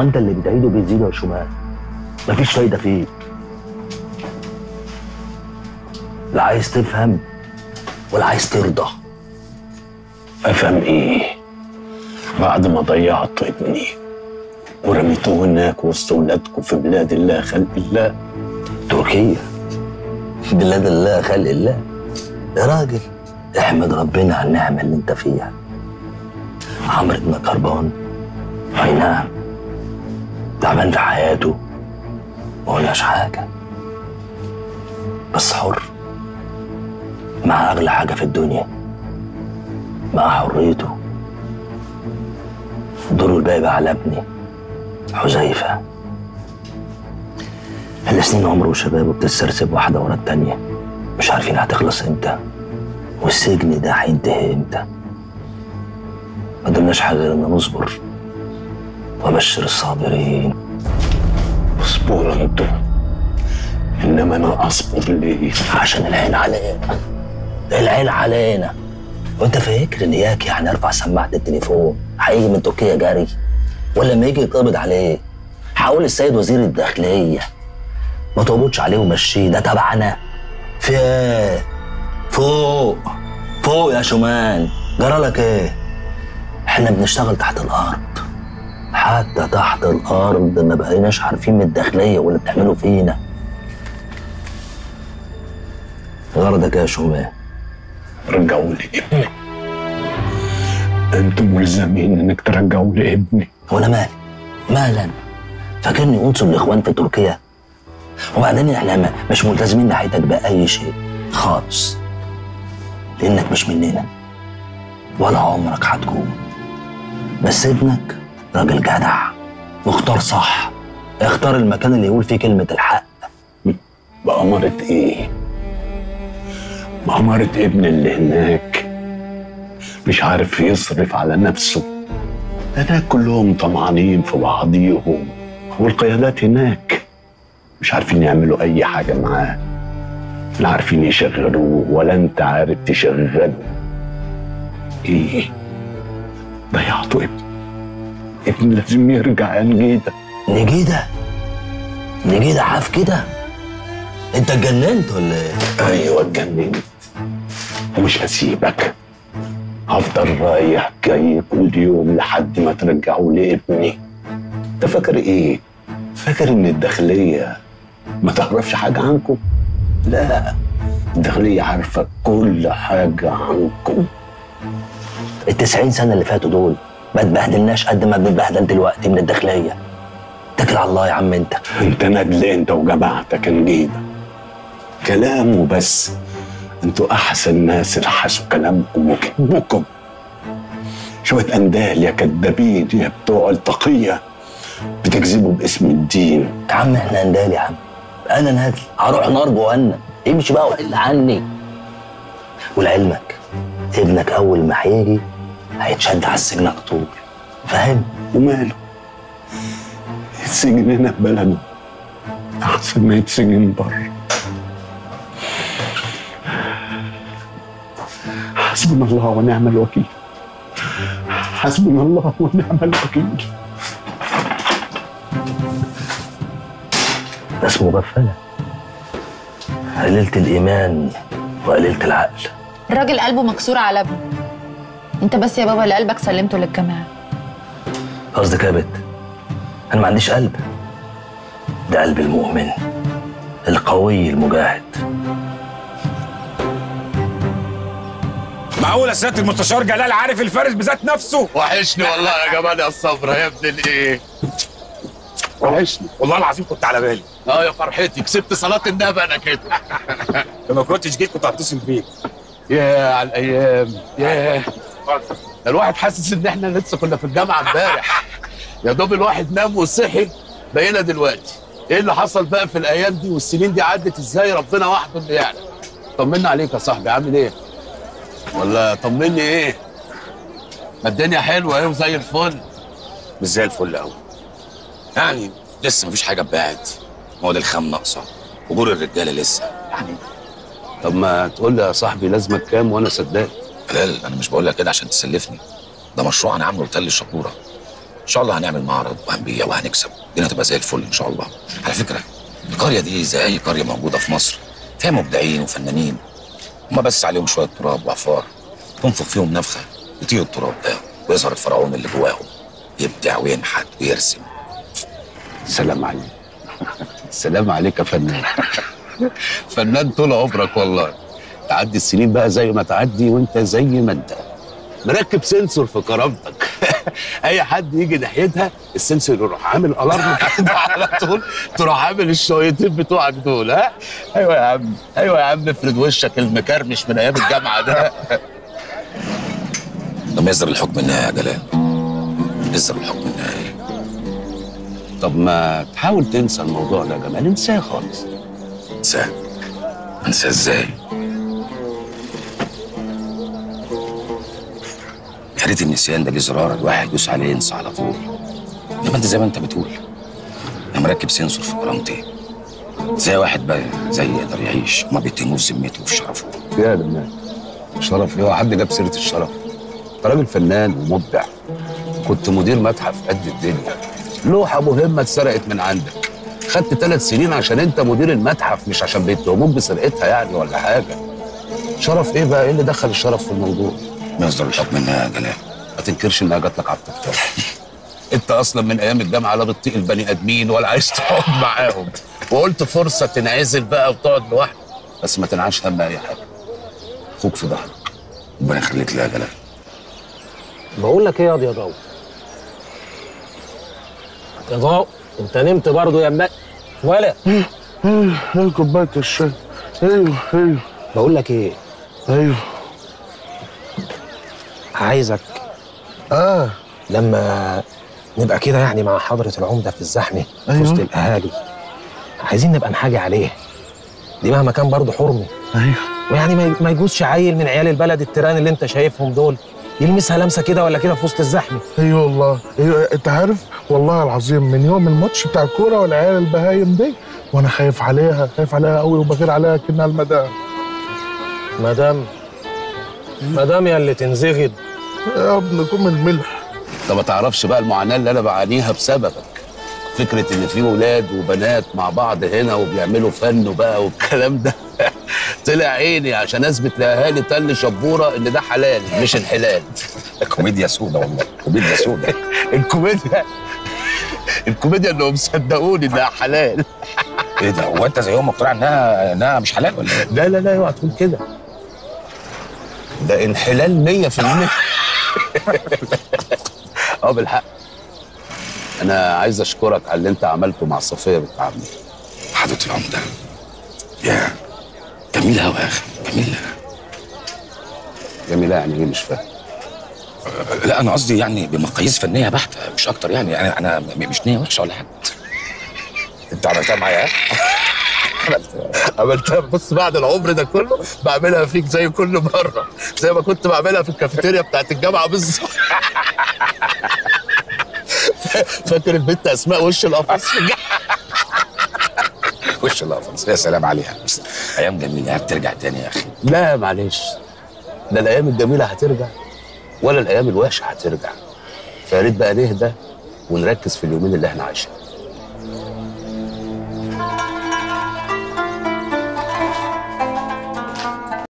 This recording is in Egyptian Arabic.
انت اللي بتعيده بيزيد يا شمال مفيش فايده فيه لا عايز تفهم ولا عايز ترضى افهم ايه بعد ما ضيعت ابني ورميته هناك وسط ولادكم في بلاد الله خلق الله تركيا بلاد الله خلق الله يا راجل احمد ربنا على النعمة اللي انت فيها عمرو بن كربان اي نعم تعبان في حياته ما قلناش حاجة بس حر مع أغلى حاجة في الدنيا مع حريته دوره الباقي بقى على ابني حذيفة السنين عمره وشبابه بتتسرسب واحدة ورا التانية مش عارفين هتخلص امتى والسجن ده هينتهي امتى ما قدمناش حاجة غير ان نصبر وابشر الصابرين اصبروا انتوا انما انا اصبر ليه عشان العين علينا العين علينا وانت فاكر ان اياك يعني ارفع سماعة التليفون هيجي من تركيا جري ولا لما يجي يتقبض عليه هقول السيد وزير الداخلية ما تقبضش عليه ومشيه ده تبعنا في ايه فوق فوق يا شومان جرالك ايه احنا بنشتغل تحت الارض حتى تحت الارض ما بقيناش عارفين من الداخليه واللي بتعملوا فينا غرضك يا شومان رجعوا لي ابني انتم ملزمين انك ترجعوا لي ابني وانا مالي مالا فاكرني انصر الاخوان في تركيا وبعدين احنا ما- مش ملتزمين ناحيتك باي شيء خالص لانك مش مننا ولا عمرك هتكون بس ابنك راجل جدع واختار صح اختار المكان اللي يقول فيه كلمة الحق بأمارة ايه بأمارة ابن اللي هناك مش عارف يصرف على نفسه هناك كلهم طمعانين في بعضيهم والقيادات هناك مش عارفين يعملوا اي حاجة معاه لا عارفين يشغلوه ولا انت عارف تشغله ايه ضيعتوا ابن ابن لازم يرجع يا نجيده نجيدة نجيدة عاف كده انت اتجننت ولا ايه؟ ايوه اتجننت ومش هسيبك هفضل رايح جاي كل يوم لحد ما ترجعوا لي ابني انت فاكر ايه فاكر ان الداخليه ما تعرفش حاجه عنكم لا الداخليه عارفه كل حاجه عنكم التسعين سنة اللي فاتوا دول ما اتبهدلناش قد ما بنتبهدل دلوقتي من الداخلية اتكل على الله يا عم انت انت ندل انت وجماعتك نجيبه كلام وبس انتوا احسن ناس الحسوا كلامكم وكذبكم شويه اندال يا كدابين يا بتوع التقيه بتكذبوا باسم الدين يا عم احنا هندال يا عم انا نازل هروح نار جهنم امشي بقى وحل عني ولعلمك ابنك اول ما هيجي هيتشد على السجن على طول فاهم وماله يتسجن هنا في بلده احسن ما يتسجن بره حسبنا الله ونعم الوكيل حسبنا الله ونعم الوكيل ده اسمه غفلة قليلة الإيمان وقليلة العقل الراجل قلبه مكسور على ابنه انت بس يا بابا اللي قلبك سلمته للجماعه قصدك يا بت أنا ما عنديش قلب ده قلب المؤمن القوي المجاهد معقول يا سياده المستشار جلال عارف الفارس بذات نفسه وحشني والله يا جمال يا الصبر يا ابن الايه وحشني والله العظيم كنت على بالي اه يا فرحتي كسبت صلاه النبي انا كده لما كنتش جيت كنت هتصل بيك يا على الايام يا الواحد حاسس ان احنا لسه كنا في الجامعه امبارح يا دوب الواحد نام وصحي بقينا دلوقتي ايه اللي حصل بقى في الايام دي والسنين دي عدت ازاي ربنا وحده اللي يعلم طمنا عليك يا صاحبي عامل ايه ولا طمني ايه ما الدنيا حلوه ايه وزي الفل مش زي الفل قوي يعني لسه مفيش حاجه اتباعت مواد الخام ناقصه اجور الرجاله لسه يعني طب ما تقول لي يا صاحبي لازمك كام وانا صدقت جلال انا مش بقول لك كده عشان تسلفني ده مشروع انا عامله لتل الشبوره ان شاء الله هنعمل معرض وهنبيع وهنكسب الدنيا تبقى زي الفل ان شاء الله على فكره القريه دي زي اي قريه موجوده في مصر فيها مبدعين وفنانين هما بس عليهم شويه تراب وعفار تنفخ فيهم نفخه يطير التراب ده ويظهر الفرعون اللي جواهم يبدع وينحت ويرسم سلام عليك سلام عليك يا فنان فنان طول عمرك والله تعدي السنين بقى زي ما تعدي وانت زي ما انت مركب سنسور في كرامتك اي حد يجي ناحيتها السنسور يروح عامل الارم كده على طول تروح عامل الشويتين بتوعك دول ها ايوه يا عم ايوه يا عم افرد وشك المكرمش من ايام الجامعه ده لما يصدر الحكم النهائي يا جلال يصدر الحكم النهائي طب ما تحاول تنسى الموضوع ده يا جمال انساه خالص انساه انساه ازاي يا ريت النسيان ده ليه زرار الواحد يدوس عليه ينسى على طول انما انت زي ما انت بتقول انا مركب سنسور في كرامتي زي واحد بقى زي يقدر يعيش وما بيتهموه في ذمته وفي شرفه يا جمال شرف ليه هو حد جاب سيره الشرف انت راجل فنان ومبدع كنت مدير متحف قد الدنيا لوحه مهمه اتسرقت من عندك خدت ثلاث سنين عشان انت مدير المتحف مش عشان بيتهموك بسرقتها يعني ولا حاجه شرف ايه بقى ايه اللي دخل الشرف في الموضوع ما يصدر الحكم النهائي يا جلال ما تنكرش انها جات لك على الطبطاب انت اصلا من ايام الجامعه لا بتطيق البني ادمين ولا عايز تقعد معاهم وقلت فرصه تنعزل بقى وتقعد لوحدك بس ما تنعش هم اي حاجه اخوك في ظهرك ربنا يخليك لي يا جلال بقول لك ايه يا ضياء يا ضاء انت نمت برضه يا ابني ولا ايه كوبايه الشاي ايوه ايوه بقول لك ايه ايوه عايزك اه لما نبقى كده يعني مع حضرة العمدة في الزحمة في أيوة. وسط الأهالي عايزين نبقى نحاجي عليه دي مهما كان برضه حرمي ايوه ويعني ما ما يجوزش عيل من عيال البلد التيران اللي انت شايفهم دول يلمسها لمسه كده ولا كده في وسط الزحمه ايوه والله ايوه انت عارف والله العظيم من يوم الماتش بتاع الكوره والعيال البهايم دي وانا خايف عليها خايف عليها قوي وبغير عليها كأنها المدام مدام مدام يا اللي تنزغد يا ابن كم الملح انت ما تعرفش بقى المعاناه اللي انا بعانيها بسببك فكره ان في ولاد وبنات مع بعض هنا وبيعملوا فن بقى والكلام ده طلع عيني عشان اثبت لاهالي تل شبوره ان ده حلال مش انحلال كوميديا سودة والله كوميديا سودة الكوميديا الكوميديا انهم صدقوني انها حلال ايه ده هو انت زيهم مقتنع انها انها مش حلال ولا ايه؟ لا لا لا اوعى تقول كده ده انحلال 100% اه بالحق انا عايز اشكرك على اللي انت عملته مع صفيه بنت عمي حضرة العمدة يا جميلة أوي يا أخي جميلة جميله يعني ايه مش فاهم لا أنا قصدي يعني بمقاييس فنية بحتة مش أكتر يعني أنا أنا م- مش نية وحشة ولا حاجة أنت عملتها معايا ها؟ عملتها بص بعد العمر ده كله بعملها فيك زي كل مره زي ما كنت بعملها في الكافيتيريا بتاعت الجامعه بالظبط فاكر البنت اسماء وش القفص في الجامعه وش القفص يا سلام عليها أيام جميلة بترجع تاني يا أخي لا معلش لا الايام الجميله هترجع ولا الايام الوحشه هترجع فيا ريت بقى نهدى ونركز في اليومين اللي احنا عايشينهم